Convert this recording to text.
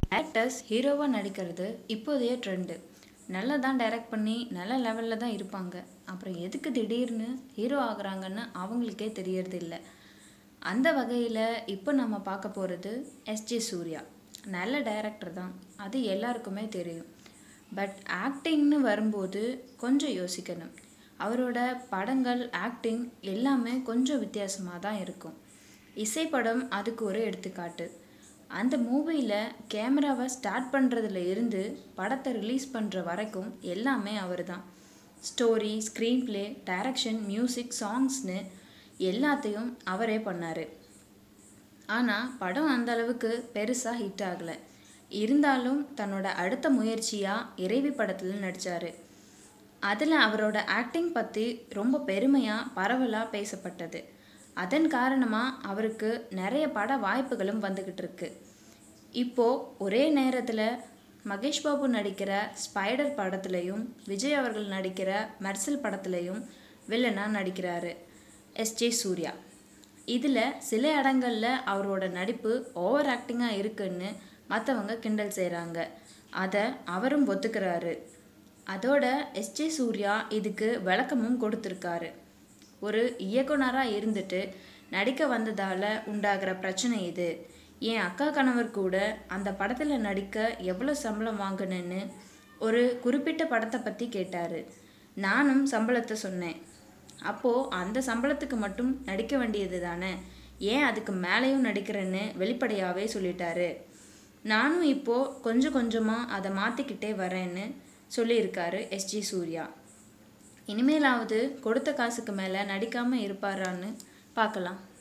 actors ஹீரோவாக நடிக்கிறது இப்போதைய ட்ரெண்டு நல்லா தான் டைரக்ட் பண்ணி நல்ல லெவலில் தான் இருப்பாங்க அப்புறம் எதுக்கு திடீர்னு ஹீரோ ஆகுறாங்கன்னு அவங்களுக்கே தெரியறது இல்லை அந்த வகையில் இப்போ நம்ம பார்க்க போகிறது எஸ்ஜே சூர்யா நல்ல டைரக்டர் தான் அது எல்லாருக்குமே தெரியும் பட் ஆக்டிங்னு வரும்போது கொஞ்சம் யோசிக்கணும் அவரோட படங்கள் ஆக்டிங் எல்லாமே கொஞ்சம் வித்தியாசமாக தான் இருக்கும் இசைப்படம் அதுக்கு ஒரு எடுத்துக்காட்டு அந்த மூவியில் கேமராவை ஸ்டார்ட் பண்ணுறதுல இருந்து படத்தை ரிலீஸ் பண்ணுற வரைக்கும் எல்லாமே அவர் தான் story screenplay direction music சாங்ஸ்னு எல்லாத்தையும் அவரே பண்ணார் ஆனால் படம் அந்த அளவுக்கு பெருசாக ஹிட் ஆகலை இருந்தாலும் தன்னோட அடுத்த முயற்சியாக இறைவி படத்தில் நடித்தார் அதில் அவரோட ஆக்டிங் பற்றி ரொம்ப பெருமையாக பரவலாக பேசப்பட்டது அதன் காரணமாக அவருக்கு நிறைய பட வாய்ப்புகளும் வந்துக்கிட்டு இருக்கு இப்போது ஒரே நேரத்தில் மகேஷ் பாபு நடிக்கிற ஸ்பைடர் படத்துலையும் விஜய் அவர்கள் நடிக்கிற மெர்சல் படத்துலையும் வில்லனாக நடிக்கிறாரு எஸ்ஜே சூர்யா இதில் சில இடங்களில் அவரோட நடிப்பு ஓவர் ஆக்டிங்காக இருக்குன்னு மற்றவங்க கிண்டல் செய்கிறாங்க அதை அவரும் ஒத்துக்கிறாரு அதோட எஸ்ஜே சூர்யா இதுக்கு விளக்கமும் கொடுத்துருக்காரு ஒரு இயக்குனராக இருந்துட்டு நடிக்க வந்ததால் உண்டாகிற பிரச்சனை இது என் அக்கா கணவர் கூட அந்த படத்தில் நடிக்க எவ்வளோ சம்பளம் வாங்கினேன்னு ஒரு குறிப்பிட்ட படத்தை பற்றி கேட்டார் நானும் சம்பளத்தை சொன்னேன் அப்போது அந்த சம்பளத்துக்கு மட்டும் நடிக்க வேண்டியது தானே ஏன் அதுக்கு மேலேயும் நடிக்கிறேன்னு வெளிப்படையாகவே சொல்லிட்டாரு நானும் இப்போது கொஞ்சம் கொஞ்சமாக அதை மாற்றிக்கிட்டே வரேன்னு சொல்லியிருக்காரு எஸ்ஜி சூர்யா இனிமேலாவது கொடுத்த காசுக்கு மேலே நடிக்காமல் இருப்பாரான்னு பார்க்கலாம்